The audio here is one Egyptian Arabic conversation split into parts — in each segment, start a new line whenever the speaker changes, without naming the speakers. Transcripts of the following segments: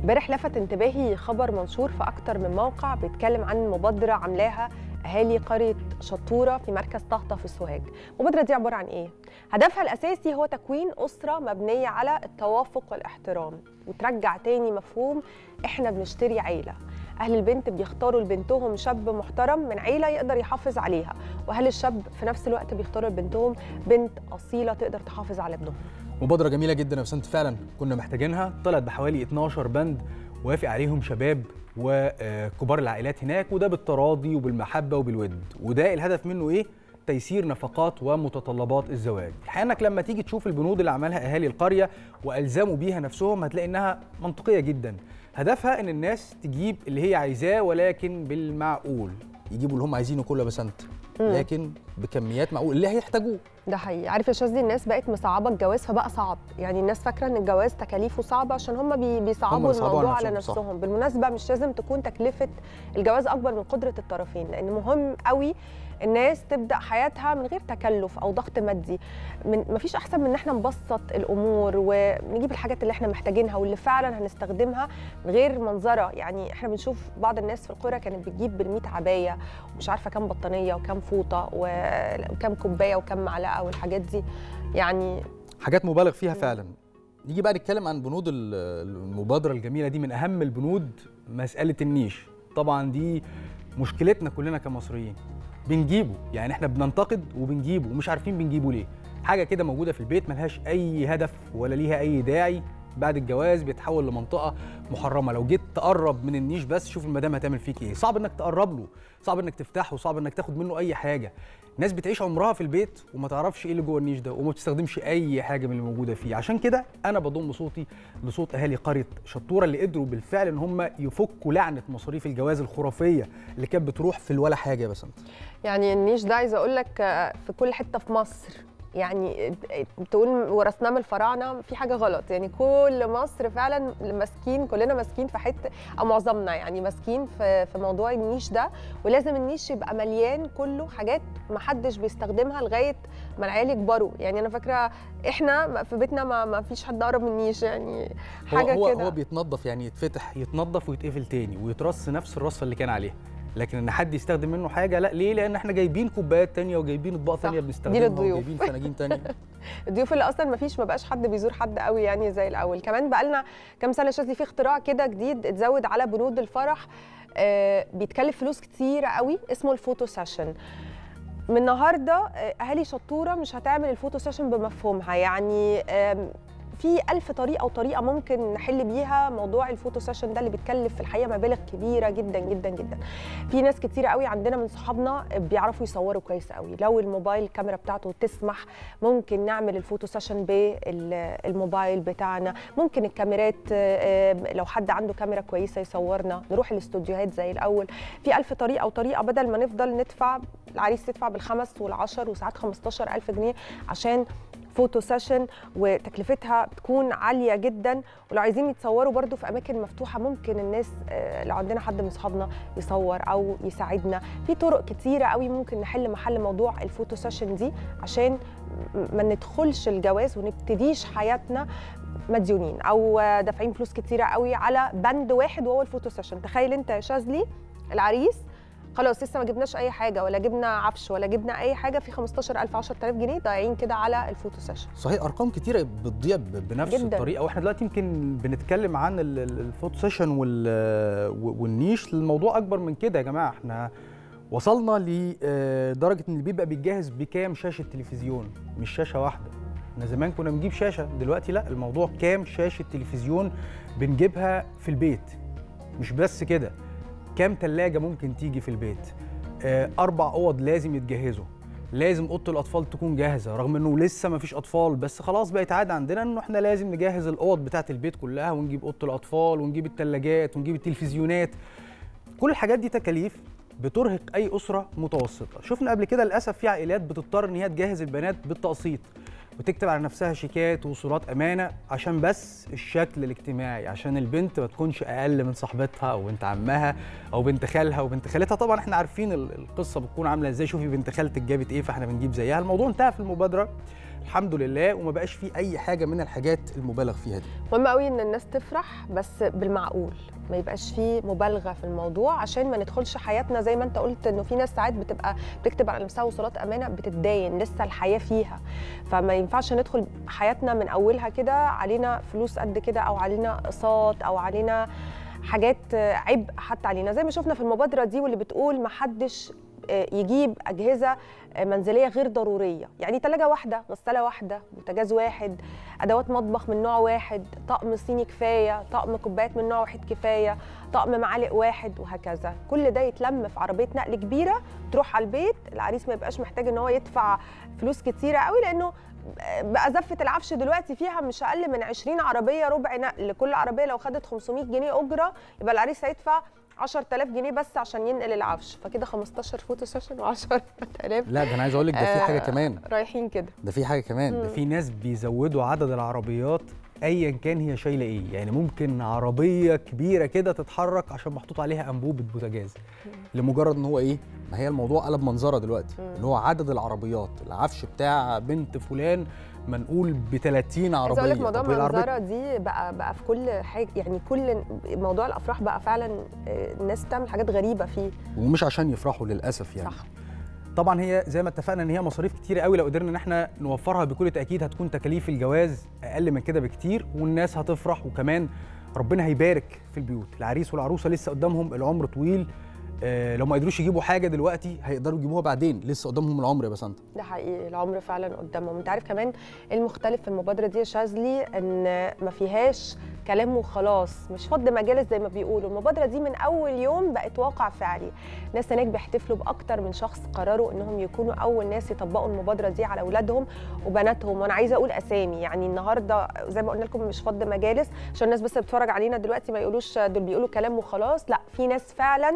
امبارح لفت انتباهي خبر منشور في اكتر من موقع بيتكلم عن مبادره عاملاها اهالي قريه شطوره في مركز طهطا في السوهاج المبادره دي عباره عن ايه هدفها الاساسي هو تكوين اسره مبنيه على التوافق والاحترام وترجع تاني مفهوم احنا بنشتري عيله اهل البنت بيختاروا لبنتهم شاب محترم من عيله يقدر يحافظ عليها واهل الشاب في نفس الوقت بيختاروا لبنتهم بنت اصيله تقدر تحافظ على ابنهم
مبادره جميله جدا يا بسنت فعلا كنا محتاجينها طلعت بحوالي 12 بند وافق عليهم شباب وكبار العائلات هناك وده بالتراضي وبالمحبه وبالود وده الهدف منه ايه تيسير نفقات ومتطلبات الزواج الحقيقه انك لما تيجي تشوف البنود اللي عملها اهالي القريه والزموا بيها نفسهم هتلاقي انها منطقيه جدا هدفها ان الناس تجيب اللي هي عايزاه ولكن بالمعقول يجيبوا اللي هم عايزينه كله يا بسنت لكن بكميات معقول اللي هيحتاجوه
ده حقيقي عارف يا شاذلي الناس بقت مصعبه الجواز فبقى صعب يعني الناس فاكره ان الجواز تكاليفه صعبه عشان هم بي بيصعبوا
هم بيصعبوا
الموضوع
على
على
نفسهم، صح.
نفسهم بالمناسبه مش لازم تكون تكلفه الجواز اكبر من قدره الطرفين لان مهم قوي الناس تبدا حياتها من غير تكلف او ضغط مادي من مفيش احسن من ان احنا نبسط الامور ونجيب الحاجات اللي احنا محتاجينها واللي فعلا هنستخدمها من غير منظره يعني احنا بنشوف بعض الناس في القرى كانت بتجيب بال عبايه ومش عارفه كام بطانيه وكام فوطه و- وكام كوبايه وكام معلقه والحاجات دي يعني
حاجات مبالغ فيها فعلا نيجي بقى نتكلم عن بنود ال- المبادره الجميله دي من اهم البنود مساله النيش طبعا دي مشكلتنا كلنا كمصريين بنجيبه يعني احنا بننتقد وبنجيبه ومش عارفين بنجيبه ليه حاجه كده موجوده في البيت ملهاش اي هدف ولا ليها اي داعي بعد الجواز بيتحول لمنطقه محرمه لو جيت تقرب من النيش بس شوف المدام هتعمل فيك ايه صعب انك تقرب له صعب انك تفتحه صعب انك تاخد منه اي حاجه ناس بتعيش عمرها في البيت وما تعرفش ايه اللي جوه النيش ده وما بتستخدمش اي حاجه من اللي موجوده فيه عشان كده انا بضم صوتي لصوت اهالي قريه شطوره اللي قدروا بالفعل ان هم يفكوا لعنه مصاريف الجواز الخرافيه اللي كانت بتروح في الولا حاجه يا بسنت
يعني النيش ده عايزه اقول لك آه، في كل حته في مصر يعني تقول ورثناه من الفراعنه في حاجه غلط يعني كل مصر فعلا ماسكين كلنا ماسكين في حته او معظمنا يعني ماسكين في في موضوع النيش ده ولازم النيش يبقى مليان كله حاجات ما حدش بيستخدمها لغايه ما العيال يكبروا يعني انا فاكره احنا في بيتنا ما, ما فيش حد قرب من النيش يعني حاجه
هو هو,
كده
هو بيتنظف يعني يتفتح يتنظف ويتقفل تاني ويترص نفس الرصه اللي كان عليها لكن ان حد يستخدم منه حاجه لا ليه لان احنا جايبين كوبايات تانية وجايبين اطباق
صح.
تانية
دي
بنستخدمها
للضيوف.
وجايبين فناجين تانية
الضيوف اللي اصلا ما فيش ما بقاش حد بيزور حد قوي يعني زي الاول كمان بقى لنا كام سنه شاذلي في اختراع كده جديد اتزود على بنود الفرح آه بيتكلف فلوس كتيره قوي اسمه الفوتو سيشن من النهارده آه، اهالي شطوره مش هتعمل الفوتو سيشن بمفهومها يعني آم، في ألف طريقة وطريقة ممكن نحل بيها موضوع الفوتو سيشن ده اللي بيتكلف في الحقيقة مبالغ كبيرة جدا جدا جدا في ناس كتيرة قوي عندنا من صحابنا بيعرفوا يصوروا كويس قوي لو الموبايل الكاميرا بتاعته تسمح ممكن نعمل الفوتو سيشن بالموبايل بتاعنا ممكن الكاميرات آه، لو حد عنده كاميرا كويسة يصورنا نروح الاستوديوهات زي الأول في ألف طريقة وطريقة بدل ما نفضل ندفع العريس تدفع بالخمس والعشر وساعات 15 ألف جنيه عشان فوتو سيشن وتكلفتها بتكون عاليه جدا ولو عايزين يتصوروا برضو في اماكن مفتوحه ممكن الناس آه، لو عندنا حد من اصحابنا يصور او يساعدنا في طرق كتيره قوي ممكن نحل محل موضوع الفوتو سيشن دي عشان م- ما ندخلش الجواز ونبتديش حياتنا مديونين او آه، دافعين فلوس كتيره قوي على بند واحد وهو الفوتو سيشن تخيل انت يا شاذلي العريس خلاص لسه ما جبناش اي حاجه ولا جبنا عفش ولا جبنا اي حاجه في 15000 10000 جنيه ضايعين كده على الفوتو سيشن
صحيح ارقام كتيره بتضيع ب- بنفس
جداً.
الطريقه واحنا دلوقتي يمكن بنتكلم عن ال- ال- الفوتو سيشن وال- والنيش الموضوع اكبر من كده يا جماعه احنا وصلنا لدرجه ان البيت بقى بيتجهز بكام شاشه تلفزيون مش شاشه واحده احنا زمان كنا بنجيب شاشه دلوقتي لا الموضوع كام شاشه تلفزيون بنجيبها في البيت مش بس كده كام تلاجة ممكن تيجي في البيت آه، اربع اوض لازم يتجهزوا لازم اوضه الاطفال تكون جاهزه رغم انه لسه ما فيش اطفال بس خلاص بقت عاده عندنا انه احنا لازم نجهز الاوض بتاعه البيت كلها ونجيب اوضه الاطفال ونجيب الثلاجات ونجيب التلفزيونات كل الحاجات دي تكاليف بترهق اي اسره متوسطه شفنا قبل كده للاسف في عائلات بتضطر ان هي تجهز البنات بالتقسيط وتكتب على نفسها شيكات وصورات امانه عشان بس الشكل الاجتماعي عشان البنت ما تكونش اقل من صاحبتها او بنت عمها او بنت خالها وبنت خالتها طبعا احنا عارفين ال- القصه بتكون عامله ازاي شوفي بنت خالتك جابت ايه فاحنا بنجيب زيها الموضوع انتهى في المبادره الحمد لله وما بقاش فيه اي حاجه من الحاجات المبالغ فيها دي
مهم قوي ان الناس تفرح بس بالمعقول ما يبقاش فيه مبالغه في الموضوع عشان ما ندخلش حياتنا زي ما انت قلت انه في ناس ساعات بتبقى بتكتب على نفسها وصولات امانه بتتداين لسه الحياه فيها فما ينفعش ندخل حياتنا من اولها كده علينا فلوس قد كده او علينا اقساط او علينا حاجات عبء حتى علينا زي ما شفنا في المبادره دي واللي بتقول ما حدش يجيب اجهزه منزليه غير ضروريه يعني ثلاجه واحده غساله واحده بوتاجاز واحد ادوات مطبخ من نوع واحد طقم صيني كفايه طقم كوبايات من نوع واحد كفايه طقم معالق واحد وهكذا كل ده يتلم في عربيه نقل كبيره تروح على البيت العريس ما يبقاش محتاج ان هو يدفع فلوس كتيره قوي لانه بقى زفه العفش دلوقتي فيها مش اقل من 20 عربيه ربع نقل كل عربيه لو خدت 500 جنيه اجره يبقى العريس هيدفع 10000 جنيه بس عشان ينقل العفش فكده 15 فوتو سيشن و10000
لا ده انا عايز اقول لك ده في حاجه كمان
رايحين كده
ده في حاجه كمان ده في ناس بيزودوا عدد العربيات ايا كان هي شايله ايه يعني ممكن عربيه كبيره كده تتحرك عشان محطوط عليها انبوبه بوتاجاز لمجرد ان هو ايه ما هي الموضوع قلب منظره دلوقتي اللي هو عدد العربيات العفش بتاع بنت فلان منقول ب 30 عربيه
عايز اقول لك موضوع المنظره دي بقى بقى في كل حاجه يعني كل موضوع الافراح بقى فعلا الناس بتعمل حاجات غريبه فيه
ومش عشان يفرحوا للاسف يعني
صح
طبعا هي زي ما اتفقنا ان هي مصاريف كتير قوي لو قدرنا ان احنا نوفرها بكل تاكيد هتكون تكاليف الجواز اقل من كده بكتير والناس هتفرح وكمان ربنا هيبارك في البيوت العريس والعروسه لسه قدامهم العمر طويل آه لو ما قدروش يجيبوا حاجه دلوقتي هيقدروا يجيبوها بعدين لسه قدامهم العمر يا بسنت
ده حقيقي العمر فعلا قدامهم انت عارف كمان المختلف في المبادره دي يا شاذلي ان ما فيهاش كلام وخلاص مش فض مجالس زي ما بيقولوا المبادره دي من اول يوم بقت واقع فعلي ناس هناك بيحتفلوا باكتر من شخص قرروا انهم يكونوا اول ناس يطبقوا المبادره دي على اولادهم وبناتهم وانا عايزه اقول اسامي يعني النهارده زي ما قلنا لكم مش فض مجالس عشان الناس بس بتتفرج علينا دلوقتي ما يقولوش دول بيقولوا كلام وخلاص لا في ناس فعلا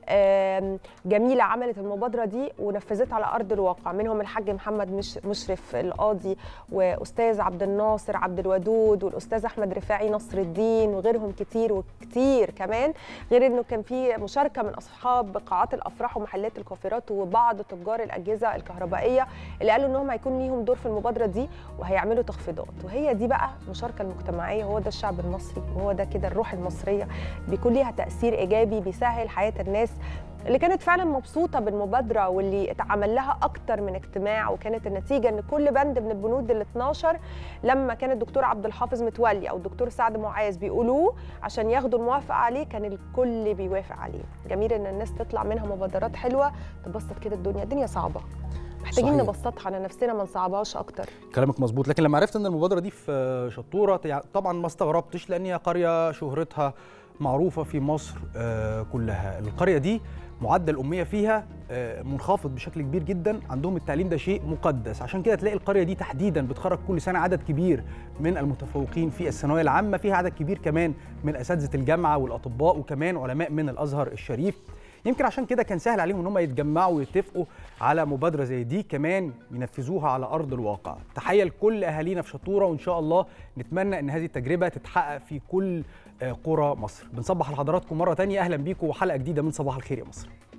جميله عملت المبادره دي ونفذتها على ارض الواقع منهم الحاج محمد مش مشرف القاضي واستاذ عبد الناصر عبد الودود والاستاذ احمد رفاعي نصر الدين وغيرهم كتير وكتير كمان غير انه كان في مشاركه من اصحاب قاعات الافراح ومحلات الكوافيرات وبعض تجار الاجهزه الكهربائيه اللي قالوا انهم هيكون ليهم دور في المبادره دي وهيعملوا تخفيضات وهي دي بقى المشاركه المجتمعيه هو ده الشعب المصري وهو ده كده الروح المصريه بيكون ليها تاثير ايجابي بيسهل حياه الناس اللي كانت فعلا مبسوطه بالمبادره واللي اتعمل لها اكتر من اجتماع وكانت النتيجه ان كل بند من البنود ال 12 لما كان الدكتور عبد الحافظ متولي او الدكتور سعد معاذ بيقولوه عشان ياخدوا الموافقه عليه كان الكل بيوافق عليه جميل ان الناس تطلع منها مبادرات حلوه تبسط كده الدنيا الدنيا صعبه محتاجين
صحيح.
نبسطها على نفسنا ما نصعبهاش اكتر
كلامك مظبوط لكن لما عرفت ان المبادره دي في شطوره طبعا ما استغربتش لان هي قريه شهرتها معروفه في مصر آه، كلها القريه دي معدل الاميه فيها آه، منخفض بشكل كبير جدا عندهم التعليم ده شيء مقدس عشان كده تلاقي القريه دي تحديدا بتخرج كل سنه عدد كبير من المتفوقين في الثانويه العامه فيها عدد كبير كمان من اساتذه الجامعه والاطباء وكمان علماء من الازهر الشريف يمكن عشان كده كان سهل عليهم ان هم يتجمعوا ويتفقوا على مبادره زي دي كمان ينفذوها على ارض الواقع تحيه لكل اهالينا في شطوره وان شاء الله نتمنى ان هذه التجربه تتحقق في كل آه، قرى مصر بنصبح لحضراتكم مره تانية اهلا بيكم وحلقه جديده من صباح الخير يا مصر